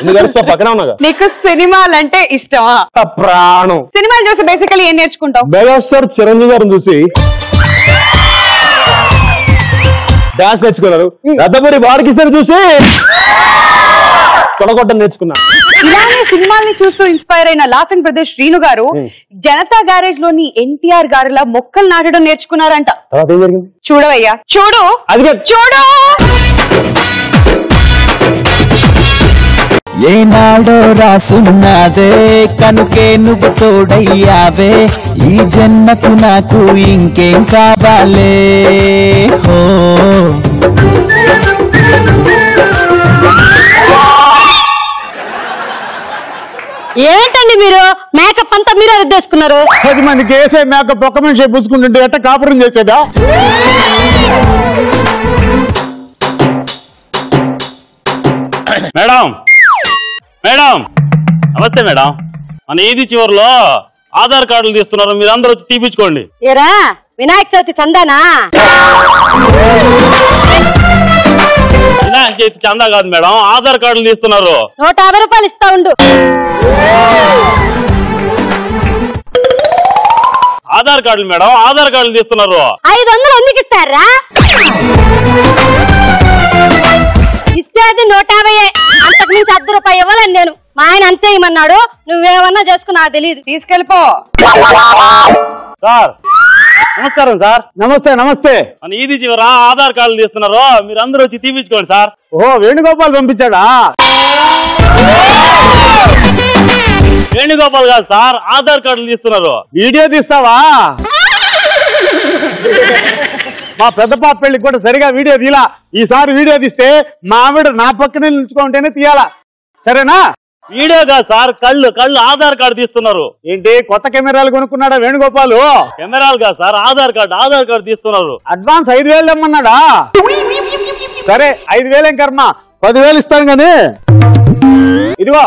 నువ్వు కలుస్తా పక్కన ఉన్నాగా నీకు సినిమాలంటే ఇష్టమా ఆ ప్రాణం సినిమాలు చూసి బేసికలీ ఏం నేర్చుకుంటావు మెగాస్టార్ చిరంజీవి గారిని చూసి డాన్స్ నేర్చుకున్నారు రథపురి బాలకృష్ణ చూసి తొడగొట్టం నేర్చుకున్నా ఇలానే సినిమాల్ని చూస్తూ ఇన్స్పైర్ అయిన లాఫింగ్ బ్రదర్ శ్రీను గారు జనతా గ్యారేజ్ లోని ఎన్టీఆర్ గారిలా మొక్కలు నాటడం నేర్చుకున్నారంట తర్వాత ఏం జరిగింది చూడవయ్యా చూడు అది కాదు. చూడు ఏనాడో రాసున్నదే కనుకే నువ్వు తోడయ్యావే ఈ జన్మకు నాకు ఇంకేం కావాలే హో ఏంటండి మీరు మేకప్ అంతా మీరే రుద్దేసుకున్నారు పది మందికి వేసే మేకప్ ఒక్క మనిషి పూసుకుంటుంటే ఎట్ట కాపురం చేసేదా మేడం మేడం నమస్తే మేడం మన ఏది చివరిలో ఆధార్ కార్డులు తీస్తున్నారు మీరు అందరూ వచ్చి తీపించుకోండి ఏరా వినాయక చవితి చందానా వినాయక చవితి చందా కాదు మేడం ఆధార్ కార్డులు తీస్తున్నారు నూట యాభై రూపాయలు ఇస్తా ఉండు ఆధార్ కార్డులు మేడం ఆధార్ కార్డులు తీస్తున్నారు ఐదు వందలు ఎందుకు ఇస్తారా ఇచ్చేది నూట యాభై అంతకు మించి అర్ధ రూపాయి ఇవ్వాలని నేను మా ఆయన అంతే ఇమ్మన్నాడు నువ్వేమన్నా చేసుకు నాకు తెలియదు తీసుకెళ్ళిపో సార్ నమస్కారం సార్ నమస్తే నమస్తే మన ఈది చివర ఆధార్ కార్డులు తీస్తున్నారు మీరు అందరూ వచ్చి తీపించుకోండి సార్ ఓ వేణుగోపాల్ పంపించాడా వేణుగోపాల్ గారు సార్ ఆధార్ కార్డులు తీస్తున్నారు వీడియో తీస్తావా మా పెద్ద పాప పెళ్లికి కూడా సరిగా వీడియో తీలా ఈసారి వీడియో తీస్తే మా ఆవిడ నా పక్కనే నిల్చుకుంటేనే తీయాలా సరేనా వీడియో కాదు సార్ కళ్ళు కళ్ళు ఆధార్ కార్డు తీస్తున్నారు ఏంటి కొత్త కెమెరాలు కొనుక్కున్నాడా వేణుగోపాలు కెమెరాలు కాదు sir Aadhaar card Aadhaar card తీస్తున్నారు అడ్వాన్స్ ఐదు వేలు ఇమ్మన్నాడా సరే ఐదు వేలేం కర్మ పదివేలు ఇస్తాను కానీ ఇదిగో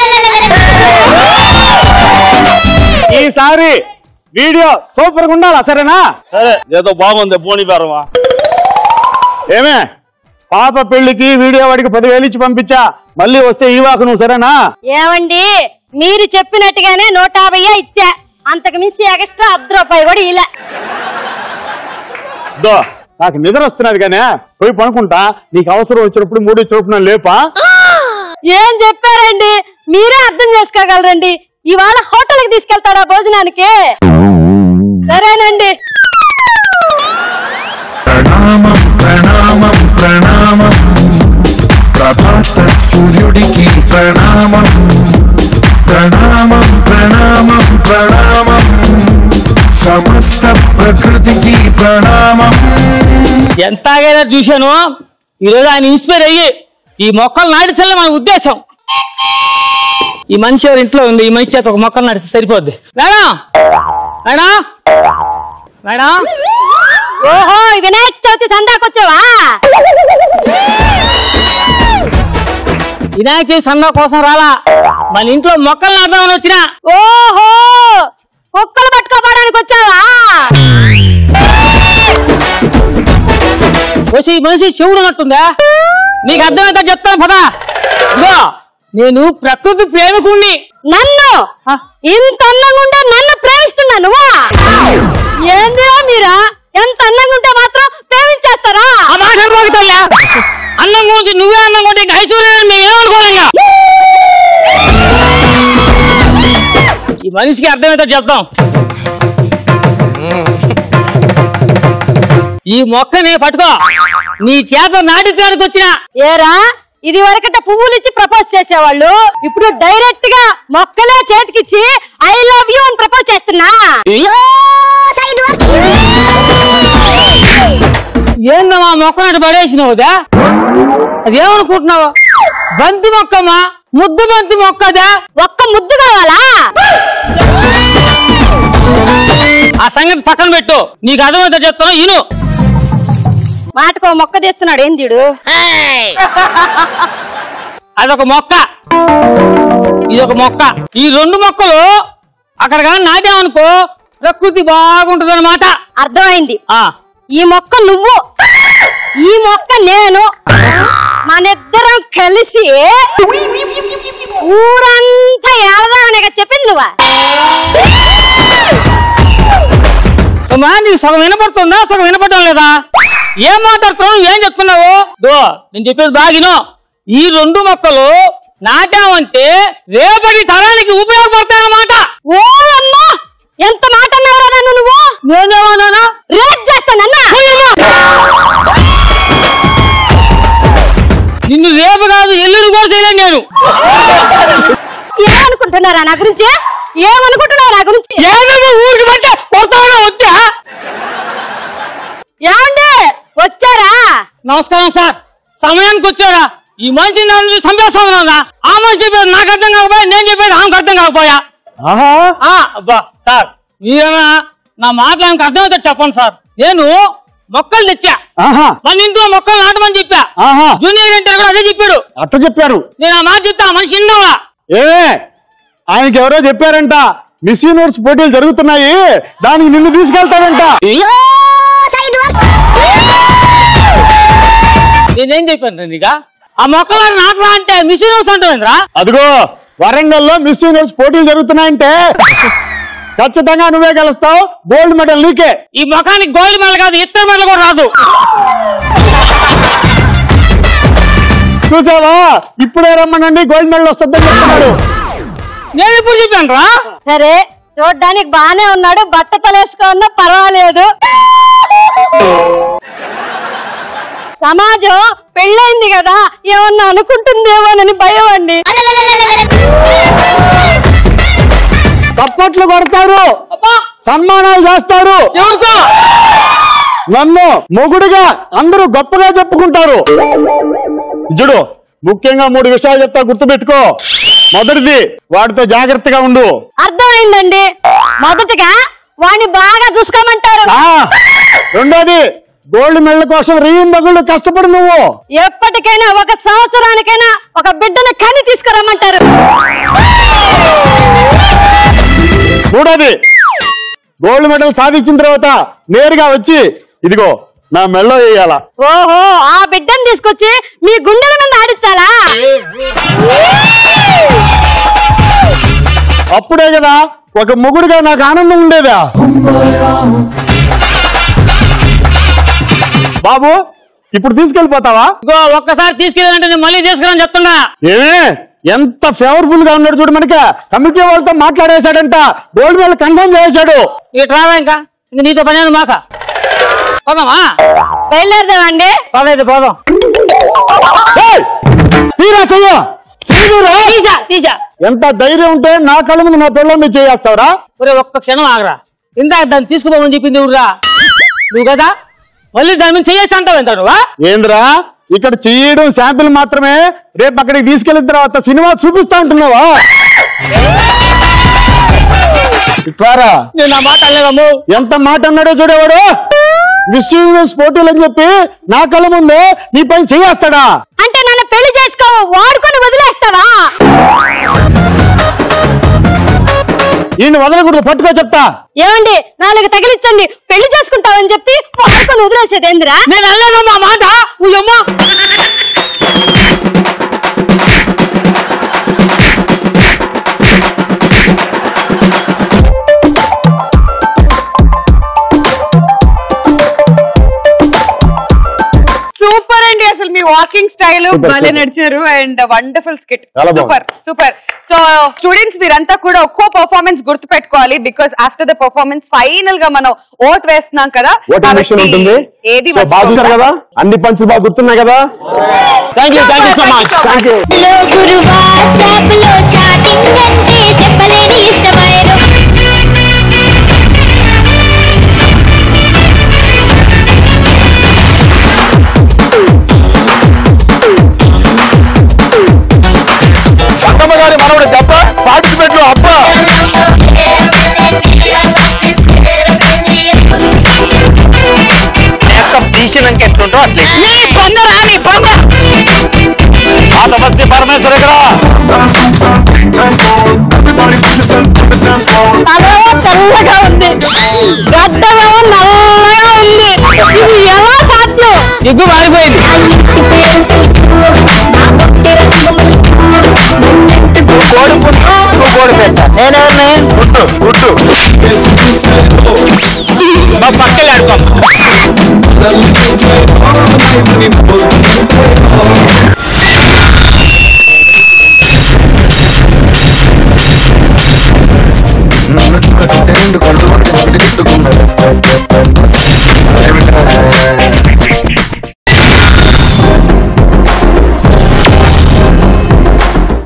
ఈసారి వీడియో సూపర్ గా ఉండాలా సరేనా సరే ఏదో బాగుంది పోనీ బేరమా ఏమే పాప పెళ్లికి వీడియో వాడికి పదివేలు ఇచ్చి పంపించా మళ్ళీ వస్తే ఈ వాకు నువ్వు సరేనా ఏమండి మీరు చెప్పినట్టుగానే నూట యాభై ఇచ్చా అంతకు మించి ఎక్స్ట్రా అర్ధ రూపాయి కూడా ఇలా దో నాకు నిద్ర వస్తున్నది కానీ పోయి పనుకుంటా నీకు అవసరం వచ్చినప్పుడు మూడు చూపున లేపా ఏం చెప్పారండి మీరే అర్థం చేసుకోగలరండి ఇవాళ హోటల్కి తీసుకెళ్తాడా భోజనానికి సరేనండి ప్రణామం ప్రణామం ప్రణామం ప్రభాత సూర్యుడికి ప్రణామం ప్రణామం ప్రణామం ప్రణామం సమస్త ప్రకృతికి ప్రణామం ఎంతగైనా చూశాను ఈరోజు ఆయన ఇన్స్పైర్ అయ్యి ఈ మొక్కలు నాటించాలని మన ఉద్దేశం ఈ మనిషి ఎవరి ఇంట్లో ఉంది ఈ మనిషి చేత ఒక మొక్కలు నాటిస్తే సరిపోద్ది మేడం మేడం మేడం ఓహో వినాయక చవితి చందాకొచ్చావా వినాయక చవితి సందా కోసం రాలా మన ఇంట్లో మొక్కలు నాటమని వచ్చిన ఓహో కుక్కలు పట్టుకోపోవడానికి వచ్చావా వచ్చి ఈ మనిషి శివుడు ఉన్నట్టుందా నీకు అర్థమైతే చెప్తాను పదా ఇదిగో నేను ప్రకృతి ప్రేమికుణ్ణి నన్ను ఇంత అందంగా ఉంటే నన్ను ప్రేమిస్తున్నా నువ్వా ఏందిరా మీరా ఎంత అందంగా ఉంటే మాత్రం ప్రేమించేస్తారా ఆ మాట పోగుతాయ్యా అన్నం గురించి నువ్వే అన్నం కొంటే ఇంకా ఐశ్వర్యం మేము ఏమనుకోలేంగా ఈ మనిషికి అర్థమైతే చెప్తాం ఈ మొక్కని పట్టుకో నీ చేత నాటించడానికి వచ్చిన ఏరా ఇది వరకట పువ్వులు ఇచ్చి ప్రపోజ్ చేసేవాళ్ళు ఇప్పుడు డైరెక్ట్ గా మొక్కలే చేతికిచ్చి ఐ లవ్ యూ అని ప్రపోజ్ చేస్తున్నా ఏందమ్మా మొక్క నాటి పడేసినవుదా అదేమనుకుంటున్నావు బంతి మొక్కమ్మా ముద్దు బంతి మొక్కదా ఒక్క ముద్దు కావాలా ఆ సంగతి పక్కన పెట్టు నీకు అర్థమైతే చెప్తాను ఇను మాటకో మొక్క తీస్తున్నాడు ఏందిడు అదొక మొక్క ఇదొక మొక్క ఈ రెండు మొక్కలు అక్కడ కానీ నాటామనుకో ప్రకృతి బాగుంటుంది అనమాట అర్థమైంది ఈ మొక్క నువ్వు ఈ మొక్క నేను మనిద్దరం కలిసి ఊరంతా ఏడదామనే చెప్పింది నువ్వా అమ్మా నీకు సగం వినపడుతుందా సగం వినపడడం లేదా ఏం మాట్లాడుతున్నావు ఏం చెప్తున్నావు దో నేను చెప్పేది బాగినో ఈ రెండు మొక్కలు నాటామంటే రేపటి తరానికి ఉపయోగపడతాయన్నమాట ఓ అమ్మా ఎంత మాట అన్నావురా నన్ను నువ్వు నేనేమన్నానా రేట్ చేస్తానన్నా నిన్ను రేపు కాదు ఎల్లుడు కూడా చేయలేను నేను ఏమనుకుంటున్నారా నా గురించి ఏమనుకుంటున్నావు నా గురించి ఏమేమో ఊరికి బట్టే కొడతానా వచ్చా ఏమండి వచ్చారా నమస్కారం సార్ సమయానికి వచ్చారా ఈ మనిషి నన్ను చంపేస్తాను ఆ మనిషి చెప్పేది నాకు అర్థం కాకపోయా నేను చెప్పేది ఆమెకు అర్థం కాకపోయా ఆహా ఆ, అబ్బా సార్ మీరేనా నా మాట ఆయనకు అర్థమవుతాడు చెప్పండి సార్ నేను మొక్కలు తెచ్చా ఆహా మన ఇంట్లో మొక్కలు నాటమని చెప్పా ఆహా జూనియర్ ఇంటర్ కూడా అదే చెప్పాడు అట్ట చెప్పారు నేను ఆ మాట చెప్తా ఆ మనిషి విన్నావా ఏమే ఆయనకి ఎవరో చెప్పారంట మిస్ యూనివర్స్ పోటీలు జరుగుతున్నాయి దానికి నిన్ను తీసుకెళ్తాడంట నేనేం చెప్పాను నీక ఆ మొక్కలు నాటరా అంటే మిషన్ హౌస్ అంటావేంద్రా అదిగో వరంగల్లో మిస్ యూనివర్స్ పోటీలు జరుగుతున్నాయంటే ఖచ్చితంగా నువ్వే గెలుస్తావు గోల్డ్ మెడల్ నీకే ఈ మొఖానికి గోల్డ్ మెడల్ కాదు ఇత్తర మెడల్ కూడా రాదు చూసావా ఇప్పుడే రమ్మనండి గోల్డ్ మెడల్ వస్తుందని చెప్తున్నాడు నేను ఎప్పుడు చెప్పాను రా సరే చూడ్డానికి బానే ఉన్నాడు బట్ట తలేసుకున్నా పర్వాలేదు సమాజం పెళ్ళైంది కదా ఏమన్నా అనుకుంటుందేమోనని భయం అండి చప్పట్లు కొడతారు సన్మానాలు చేస్తారు ఎవరికో నన్ను మొగుడుగా అందరూ గొప్పగా చెప్పుకుంటారు చూడు ముఖ్యంగా మూడు విషయాలు చెప్తా గుర్తుపెట్టుకో మొదటిది వాడితో జాగ్రత్తగా ఉండు అర్థమైందండి మొదటగా వాణ్ణి బాగా చూసుకోమంటారు ఆ రెండోది గోల్డ్ మెడల్ కోసం రీన్ మగుళ్ళు కష్టపడు నువ్వు ఎప్పటికైనా ఒక సంవత్సరానికైనా ఒక బిడ్డను కని తీసుకురమ్మంటారు మూడోది గోల్డ్ మెడల్ సాధించిన తర్వాత నేరుగా వచ్చి ఇదిగో నా మెడలో వేయాల ఓహో ఆ బిడ్డను తీసుకొచ్చి మీ గుండెల మీద ఆడించాలా అప్పుడే కదా ఒక మొగుడుగా నాకు ఆనందం ఉండేదా బాబు ఇప్పుడు తీసుకెళ్ళిపోతావా ఇగో ఒక్కసారి తీసుకెళ్ళాలంటే నేను మళ్ళీ తీసుకురాని చెప్తున్నా ఏమే ఎంత ఫేవర్ఫుల్ గా ఉన్నాడు చూడు మనక కమిటీ వాళ్ళతో మాట్లాడేశాడంట గోల్డ్ మెడల్ కన్ఫర్మ్ చేశాడు ఇక రావా ఇంకా ఇంక నీతో పని ఉంది మాక పోదామా బయలుదేరదామండి పదైతే పోదాం ఏయ్! తీరా చెయ్య చెయ్యరా తీసా తీసా ఎంత ధైర్యం ఉంటే నా కళ్ళ ముందు నా పిల్లల మీద చేస్తావురా ఒరే ఒక్క క్షణం ఆగరా ఇందాక దాన్ని తీసుకుపోమని చెప్పింది ఊర్రా నువ్వు కదా మళ్ళీ దాని మీద చేయేసి అంటావు ఎంత నువ్వా ఏంద్రా ఇక్కడ చేయడం శాంపిల్ మాత్రమే రేపు అక్కడికి తీసుకెళ్ళిన తర్వాత సినిమా చూపిస్తా అంటున్నావా ఇట్లారా నేను నా మాట అనలేదమ్ము ఎంత మాట అన్నాడో చూడేవాడు మిస్ యూనివర్స్ పోటీలు అని చెప్పి నా కళ్ళ ముందే నీ పైన చేయేస్తాడా అంటే నన్ను పెళ్లి చేసుకో వాడుకొని వదిలేస్తావా ఈయన వదలకూడదు పట్టుకో చెప్తా ఏమండి నాలుగు తగిలిచ్చండి పెళ్లి చేసుకుంటావని చెప్పి వాడుకొని వదిలేసేదేందిరా నేను అనలేదమ్మా మాట నువ్వమ్మా సూపర్ అండి అసలు మీ వాకింగ్ స్టైల్ Super, భలే super. నడిచారు అండ్ వండర్ఫుల్ స్కిట్ చాలా బాగుంది. సూపర్ సూపర్ సో స్టూడెంట్స్ మీరంతా కూడా ఒక్కో పర్ఫార్మెన్స్ గుర్తు పెట్టుకోవాలి because after the performance final గా మనం ఓట్ వేస్తున్నాం కదా ఓటింగ్ మిషన్ కాబట్టి ఉంటుంది ఏది సో బాగా చూసారు కదా అన్ని పంచులు బాగా గుర్తున్నాయి కదా thank you thank you so much thank you లో గురు వాట్సాప్ లో చాటింగ్ అంటే చెప్పలేని ఇష్టమైన అక్కమ్మ గారి మనవడు దెబ్బ పార్టిసిపేట్ లో అబ్బ తీసినాక ఎట్లుంటో అట్లే ఆ సమస్య పరమేశ్వర ఇక్కడ తలేమో తెల్లగా ఉంది గడ్డమేమో నల్లగా ఉంది ఇది ఎలా సాధ్యం ఎగ్గు మారిపోయింది నా ఓడిపోతా నేనెవరిని గుడ్డు గుడ్డు మా పక్కన ఆడుకో నన్ను చూడకుంటే రెండు కళ్ళు